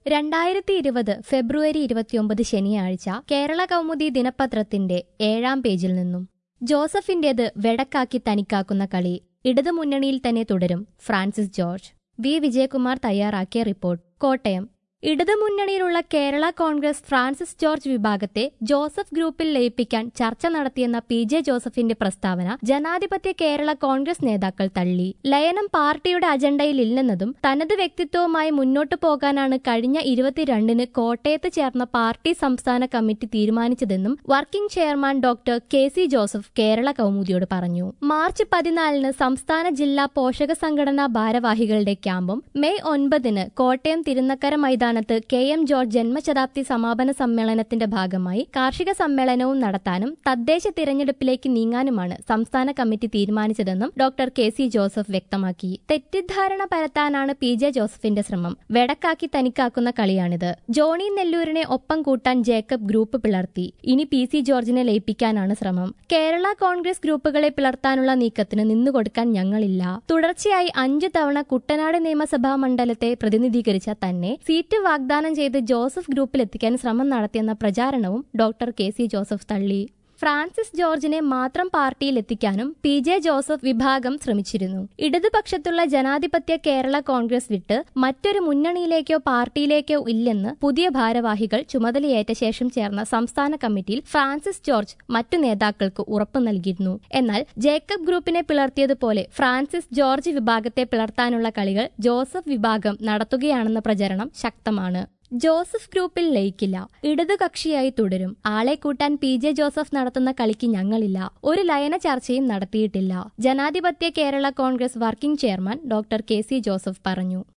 രണ്ടായിരത്തി ഇരുപത് ഫെബ്രുവരി ഇരുപത്തിയൊമ്പത് ശനിയാഴ്ച കേരള കൗമുദി ദിനപത്രത്തിന്റെ ഏഴാം പേജിൽ നിന്നും ജോസഫിന്റേത് വെടക്കാക്കി തനിക്കാക്കുന്ന കളി ഇടതുമുന്നണിയിൽ തന്നെ തുടരും ഫ്രാൻസിസ് ജോർജ് വി വിജയകുമാർ തയ്യാറാക്കിയ റിപ്പോർട്ട് കോട്ടയം ഇടതുമുന്നണിയിലുള്ള കേരള കോൺഗ്രസ് ഫ്രാൻസിസ് ജോർജ് വിഭാഗത്തെ ജോസഫ് ഗ്രൂപ്പിൽ ലയിപ്പിക്കാൻ ചർച്ച നടത്തിയെന്ന പി ജെ ജോസഫിന്റെ പ്രസ്താവന ജനാധിപത്യ കേരള കോൺഗ്രസ് നേതാക്കൾ തള്ളി ലയനം പാർട്ടിയുടെ അജണ്ടയിൽ ഇല്ലെന്നതും തനത് വ്യക്തിത്വവുമായി മുന്നോട്ടു പോകാനാണ് കഴിഞ്ഞ ഇരുപത്തിരണ്ടിന് കോട്ടയത്ത് ചേർന്ന പാർട്ടി സംസ്ഥാന കമ്മിറ്റി തീരുമാനിച്ചതെന്നും working chairman doctor K C Joseph Kerala കൗമുദിയോട് പറഞ്ഞു മാർച്ച് പതിനാലിന് സംസ്ഥാന ജില്ലാ പോഷക സംഘടനാ ഭാരവാഹികളുടെ ക്യാമ്പും മെയ് ഒൻപതിന് കോട്ടയം തിരുനക്കര മൈതാനത്ത് കെ എം ജോർജ് ജന്മശതാബ്ദി സമാപന സമ്മേളനത്തിന്റെ ഭാഗമായി കാർഷിക സമ്മേളനവും നടത്താനും തദ്ദേശ തിരഞ്ഞെടുപ്പിലേക്ക് നീങ്ങാനുമാണ് സംസ്ഥാന കമ്മിറ്റി തീരുമാനിച്ചതെന്നും ഡോക്ടർ കെ സി ജോസഫ് വ്യക്തമാക്കി തെറ്റിദ്ധാരണ പരത്താനാണ് പി ജെ ജോസഫിന്റെ ശ്രമം വെടക്കാക്കി തനിക്കാക്കുന്ന കളിയാണിത് ജോണി നെല്ലൂരിനെ ഒപ്പം കൂട്ടാൻ ജേക്കബ് ഗ്രൂപ്പ് പിളർത്തി ഇനി പി സി ജോർജിനെ ലയിപ്പിക്കാനാണ് ശ്രമം കേരള കോൺഗ്രസ് ഗ്രൂപ്പുകളെ പിളർത്താനുള്ള നീക്കത്തിന് നിന്നുകൊടുക്കാൻ ഞങ്ങളില്ല തുടർച്ചയായി അഞ്ചു തവണ കുട്ടനാട് നിയമസഭാ മണ്ഡലത്തെ പ്രതിനിധീകരിച്ച തന്നെ സീറ്റ് വാഗ്ദാനം ചെയ്ത് ജോസഫ് ഗ്രൂപ്പിലെത്തിക്കാൻ ശ്രമം നടത്തിയെന്ന പ്രചാരണവും ഡോക്ടർ കെ സി ജോസഫ് തള്ളി ഫ്രാൻസിസ് ജോർജിനെ മാത്രം പാർട്ടിയിൽ എത്തിക്കാനും പി ജെ ജോസഫ് വിഭാഗം ശ്രമിച്ചിരുന്നു ഇടതുപക്ഷത്തുള്ള ജനാധിപത്യ കേരള കോൺഗ്രസ് വിട്ട് മറ്റൊരു മുന്നണിയിലേക്കോ പാർട്ടിയിലേക്കോ ഇല്ലെന്ന് പുതിയ ഭാരവാഹികൾ ചുമതലയേറ്റ ശേഷം ചേർന്ന സംസ്ഥാന കമ്മിറ്റിയിൽ ഫ്രാൻസിസ് ജോർജ് മറ്റു നേതാക്കൾക്ക് ഉറപ്പു നൽകിയിരുന്നു എന്നാൽ ജേക്കബ് ഗ്രൂപ്പിനെ പിളർത്തിയതുപോലെ ഫ്രാൻസിസ് ജോർജ് വിഭാഗത്തെ പിളർത്താനുള്ള കളികൾ ജോസഫ് വിഭാഗം നടത്തുകയാണെന്ന പ്രചരണം ശക്തമാണ് ജോസഫ് ഗ്രൂപ്പിൽ ലയിക്കില്ല ഇടതുകക്ഷിയായി തുടരും ആളെ കൂട്ടാൻ പി ജെ ജോസഫ് നടത്തുന്ന കളിക്ക് ഞങ്ങളില്ല ഒരു ലയന ചർച്ചയും നടത്തിയിട്ടില്ല ജനാധിപത്യ Kerala congress working chairman doctor K C Joseph പറഞ്ഞു